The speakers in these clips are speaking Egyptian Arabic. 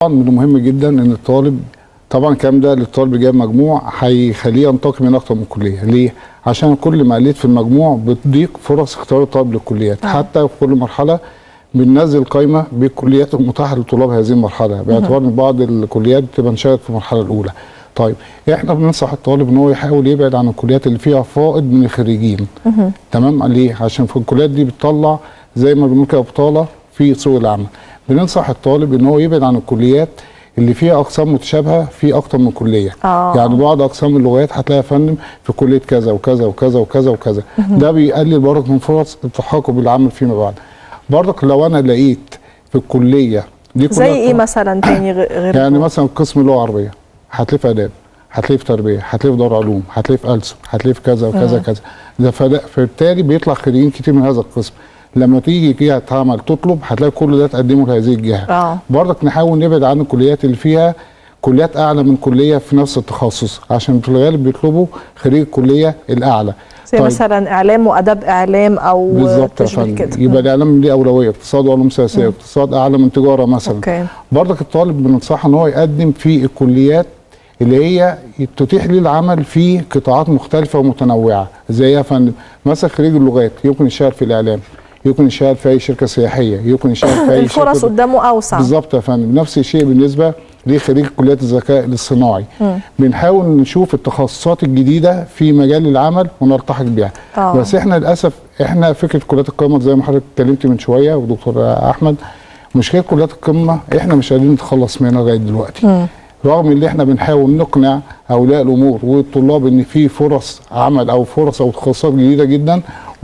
طبعا من المهم جدا ان الطالب طبعا الكلام ده للطالب اللي جايب مجموع هيخليه ينتقي من اكتر من كليه ليه عشان كل ما قلت في المجموع بتضيق فرص اختيار الطالب للكليات آه. حتى في كل مرحله بننزل قائمه بالكليات المتاحه لطلاب هذه المرحله باعتبار ان بعض الكليات بتبقى انشأت في المرحله الاولى طيب احنا بننصح الطالب ان هو يحاول يبعد عن الكليات اللي فيها فائض من الخريجين تمام ليه عشان في الكليات دي بتطلع زي ما بنقول كده بطاله في سوق العمل بننصح الطالب ان هو يبعد عن الكليات اللي فيها اقسام متشابهه في اكتر من كليه آه. يعني بعض اقسام اللغات هتلاقي يا فندم في كليه كذا وكذا وكذا وكذا وكذا ده بيقلل برضك من فرص التحاقه بالعمل فيما بعد برضك لو انا لقيت في الكليه دي زي كلها ايه مثلا تاني غ- غير يعني دول؟ مثلا قسم اللغه العربيه هتلاقيه في اداب هتلاقيه في تربيه هتلاقيه في دار علوم هتلاقيه في ألسن هتلاقيه في كذا وكذا كذا ده فده فبالتالي بيطلع خريجين كتير من هذا القسم لما تيجي جهه تعمل تطلب هتلاقي كل ده تقدمه لهذه الجهه آه. برضك نحاول نبعد عن الكليات اللي فيها كليات اعلى من كليه في نفس التخصص عشان في الغالب بيطلبوا خريج الكليه الاعلى زي مثلا اعلام واداب اعلام او بالظبط يا تشبيه فندم كده يبقى الاعلام ليه اولويه اقتصاد وعلوم سياسيه اقتصاد اعلى من تجاره مثلا اوكي برضك الطالب بننصحه ان هو يقدم في الكليات اللي هي تتيح ليه العمل في قطاعات مختلفه ومتنوعه زي يا فندم مثلا خريج اللغات يمكن يشتغل في الاعلام يمكن يشتغل في اي شركه سياحيه يمكن يشتغل في اي الفرص شركه قدامه اوسع بالظبط يا فندم نفس الشيء بالنسبه لخريج كليات الذكاء الاصطناعي بنحاول نشوف التخصصات الجديده في مجال العمل ونلتحق بيها آه. بس احنا للاسف احنا فكره كليات القمه زي ما حضرتك اتكلمت من شويه ودكتور احمد مشكله كليات القمه احنا مش قادرين نتخلص منها لغايه دلوقتي رغم ان احنا بنحاول نقنع اولياء الامور والطلاب ان في فرص عمل او فرص او تخصصات جديده جدا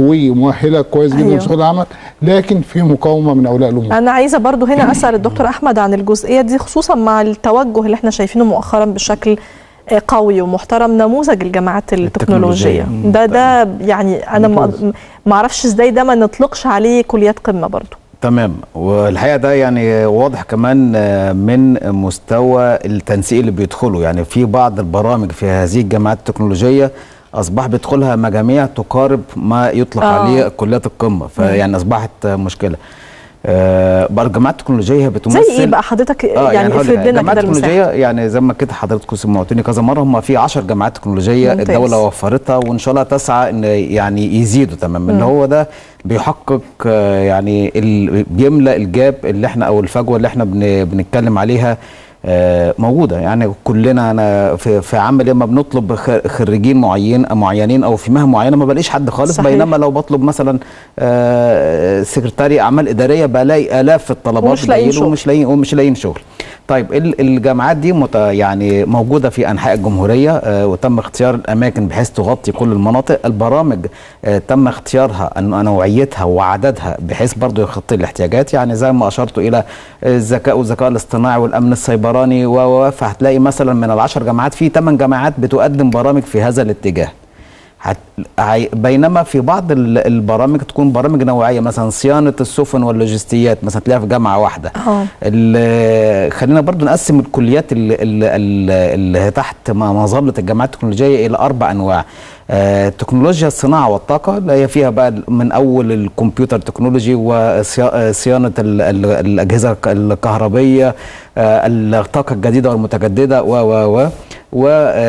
ومؤهله كويس جدا أيوه. لسوق العمل لكن في مقاومه من اولياء الامور انا عايزه برضو هنا اسال الدكتور احمد عن الجزئيه دي خصوصا مع التوجه اللي احنا شايفينه مؤخرا بشكل آه، قوي ومحترم نموذج الجامعات التكنولوجيه التكنولوجية. ده ده يعني انا ما ممتاز. ما اعرفش ازاي ده ما نطلقش عليه كليات قمه برضو تمام والحقيقه ده يعني واضح كمان آه، من مستوى التنسيق اللي بيدخلوا يعني في بعض البرامج في هذه الجامعات التكنولوجيه اصبح بيدخلها مجاميع تقارب ما يطلق آه. آه. عليه كليات القمه فيعني اصبحت آه، مشكله آه بقى الجامعات التكنولوجيه هي بتمثل زي ايه بقى حضرتك اه يعني هقول لك افرد حاجة. لنا الجامعات كده المساحه التكنولوجيه يعني زي ما كده حضرتك سمعتوني كذا مره هم في 10 جامعات تكنولوجيه ممتاز. الدوله وفرتها وان شاء الله تسعى ان يعني يزيدوا تمام ان هو ده بيحقق آه، يعني ال- بيملا الجاب اللي احنا او الفجوه اللي احنا بن- بنتكلم عليها آه، موجوده يعني كلنا انا في في عمل لما بنطلب خ- خريجين معين معينين او في مهن معينه ما بلاقيش حد خالص صحيح. بينما لو بطلب مثلا آه، سكرتاري اعمال اداريه بلاقي الاف الطلبات ومش لاقيين بتجيله شغل. ومش لاقيين ومش لاقيين شغل طيب ال- الجامعات دي مت يعني موجوده في انحاء الجمهوريه آه وتم اختيار الاماكن بحيث تغطي كل المناطق البرامج آه تم اختيارها أن- نوعيتها وعددها بحيث برضو يغطي الاحتياجات يعني زي ما اشرت الى الذكاء والذكاء الاصطناعي والامن السيبراني و و- فهتلاقي مثلا من العشر جامعات في ثمان جامعات بتقدم برامج في هذا الاتجاه هت... هي- بينما في بعض ال- البرامج تكون برامج نوعيه مثلا صيانه السفن واللوجستيات مثلا تلاقيها في جامعه واحده اه ال- خلينا برضو نقسم الكليات اللي, اللي, اللي تحت م- مظله الجامعات التكنولوجيه الى اربع انواع آه، تكنولوجيا الصناعه والطاقه اللي هي فيها بقى من اول الكمبيوتر تكنولوجي وصيانه الاجهزه الكهربيه آه، الطاقه الجديده والمتجدده و و و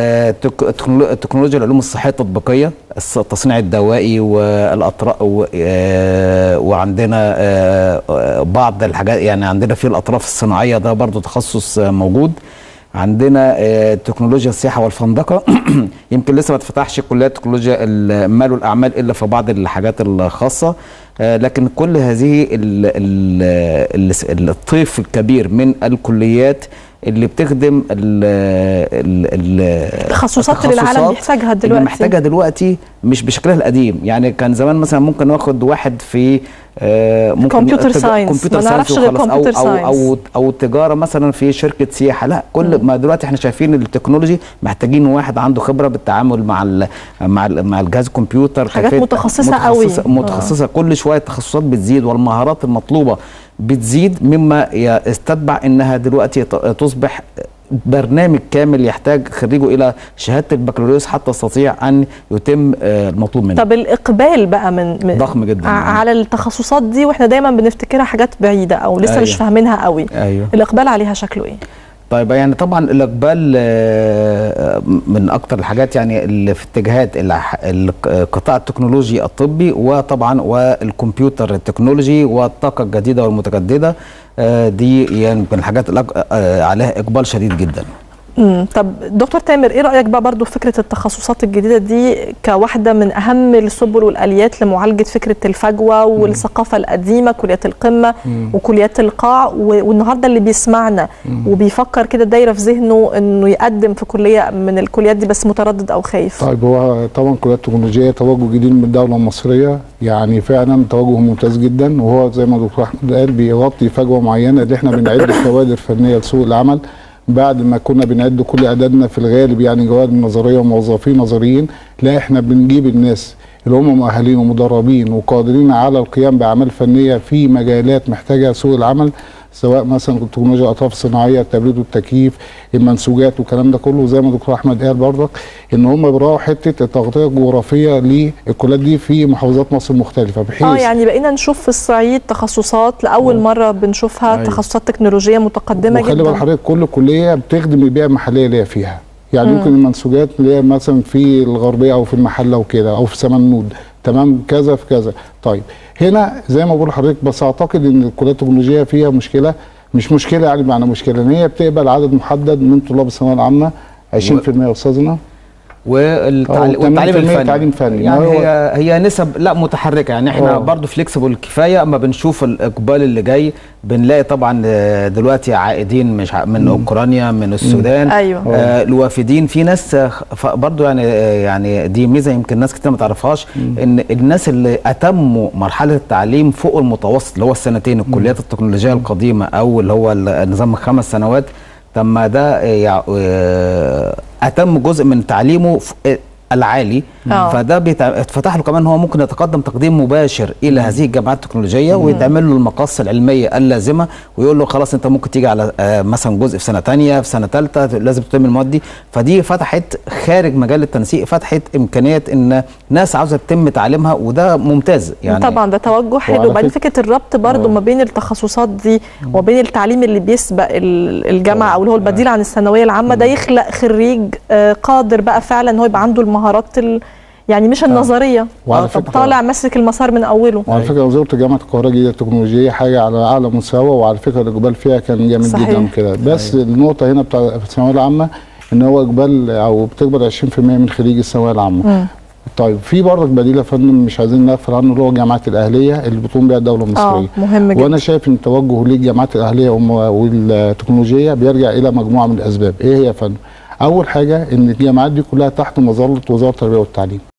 وتكنولوجيا العلوم الصحيه التطبيقيه الص- التصنيع الدوائي والاطراف وعندنا آه، آه، بعض الحاجات يعني عندنا في الاطراف الصناعيه ده برضو تخصص آه، موجود عندنا آه، تكنولوجيا السياحه والفندقه يمكن لسه ما اتفتحش كليات تكنولوجيا المال والاعمال الا في بعض الحاجات الخاصه آه، لكن كل هذه ال- ال- ال- الطيف الكبير من الكليات اللي بتخدم ال ال ال التخصصات اللي العالم التخصصات بيحتاجها اللي دلوقتي. محتاجها دلوقتي مش بشكلها القديم يعني كان زمان مثلا ممكن ناخد واحد في آه، ممكن Computer تج- science. كمبيوتر ما نعرفش ساينس غير وخلاص او computer او او science. او تجاره مثلا في شركه سياحه لا كل ما دلوقتي احنا شايفين التكنولوجي محتاجين واحد عنده خبره بالتعامل مع ال مع ال مع الجهاز الكمبيوتر حاجات كيفية- متخصصة قوي. متخصصه, متخصصة كل شويه التخصصات بتزيد والمهارات المطلوبه بتزيد مما يستتبع انها دلوقتي ت- تصبح برنامج كامل يحتاج خريجه الى شهاده البكالوريوس حتى يستطيع ان يتم آه، المطلوب منه طب الاقبال بقى من, من ضخم جدا ع- على التخصصات دي واحنا دايما بنفتكرها حاجات بعيده او لسه أيوة. مش فاهمينها قوي ايوه الاقبال عليها شكله ايه طيب يعني طبعا الاقبال آه، من اكتر الحاجات يعني اللي في اتجاهات الع- القطاع التكنولوجي الطبي وطبعا والكمبيوتر التكنولوجي والطاقه الجديده والمتجدده آه، دي يعني من الحاجات الأك- آه، عليها اقبال شديد جدا امم طب دكتور تامر ايه رايك بقى برضو في فكره التخصصات الجديده دي كواحده من اهم السبل والاليات لمعالجه فكره الفجوه والثقافه القديمه كليات القمه وكليات القاع و- والنهارده اللي بيسمعنا وبيفكر كده دايره في ذهنه انه يقدم في كليه من الكليات دي بس متردد او خايف طيب هو طبعا كليات التكنولوجيا توجه جديد من الدوله المصريه يعني فعلا توجه ممتاز جدا وهو زي ما دكتور احمد قال بيغطي فجوه معينه اللي احنا بنعد كوادر فنيه لسوق العمل بعد ما كنا بنعد كل اعدادنا في الغالب يعني جواد نظريه وموظفين نظريين لا احنا بنجيب الناس اللي هم مؤهلين ومدربين وقادرين على القيام باعمال فنيه في مجالات محتاجه سوق العمل سواء مثلا تكنولوجيا الاطراف الصناعيه التبريد والتكييف المنسوجات والكلام ده كله زي ما دكتور احمد قال برضك ان هم بيراعوا حته التغطيه الجغرافيه للكليات دي في محافظات مصر مختلفه بحيث اه يعني بقينا نشوف في الصعيد تخصصات لاول مره بنشوفها أيوة. تخصصات تكنولوجيه متقدمه وخلي بال جدا حضرتك كل كليه بتخدم البيئه المحليه اللي هي فيها يعني ممكن المنسوجات اللي هي مثلا في الغربيه او في المحله وكده او في سمنود تمام كذا في كذا طيب هنا زي ما بقول لحضرتك بس اعتقد ان الكليات التكنولوجيه فيها مشكله مش مشكله يعني معنى مشكله ان هي بتقبل عدد محدد من طلاب الثانويه العامه 20% يا استاذنا والتعليم, أو والتعليم 80% الفني تعليم فني. يعني ما هو- هي هي نسب لا متحركه يعني احنا آه. برضو فليكسبل كفايه اما بنشوف الاقبال اللي جاي بنلاقي طبعا آه، دلوقتي عائدين مش ع- من اوكرانيا من السودان أيوة. آه الوافدين في ناس آه، ف- برضو يعني آه، يعني دي ميزه يمكن ناس كتير ما تعرفهاش ان الناس اللي اتموا مرحله التعليم فوق المتوسط اللي هو السنتين الكليات التكنولوجيه القديمه او اللي هو النظام الخمس سنوات تم ده آه، يع- آه، اتم جزء من تعليمه ف- آه، العالي آه. فده بيتع- اتفتح له كمان هو ممكن يتقدم تقديم مباشر الى هذه الجامعات التكنولوجيه ويتعمل له المقاص العلميه اللازمه ويقول له خلاص انت ممكن تيجي على آه، مثلا جزء في سنه ثانيه في سنه ثالثه لازم تتم المواد دي فدي فتحت خارج مجال التنسيق فتحت امكانيه ان ناس عاوزه تتم تعليمها وده ممتاز يعني طبعا ده توجه حلو وعلى وبعدين فكرة- فكره الربط برضو آه. ما بين التخصصات دي وبين التعليم اللي بيسبق ال- الجامعه او اللي هو البديل عن الثانويه العامه ده يخلق خريج آه، قادر بقى فعلا ان هو يبقى عنده المهارات ال يعني مش النظريه وعلى آه، طب فكرة- طالع ماسك المسار من اوله وعلى فكره وزاره جامعه القاهره الجديده التكنولوجيه حاجه على اعلى مستوى وعلى فكره الاقبال فيها كان جامد صحيح. جدا كده بس النقطه هنا بتاع في الثانويه العامه ان هو اقبال او بتقبل 20% من خريج الثانويه العامه مم. طيب في برضك بديل يا فندم مش عايزين نغفل عنه اللي هو الجامعات الاهليه اللي بتقوم بها الدوله اه المصريه مهم جدا وانا شايف ان التوجه للجامعات الاهليه والم- والتكنولوجيه بيرجع الى مجموعه من الاسباب ايه هي يا فندم اول حاجه ان الجامعات دي كلها تحت مظله وزاره التربيه والتعليم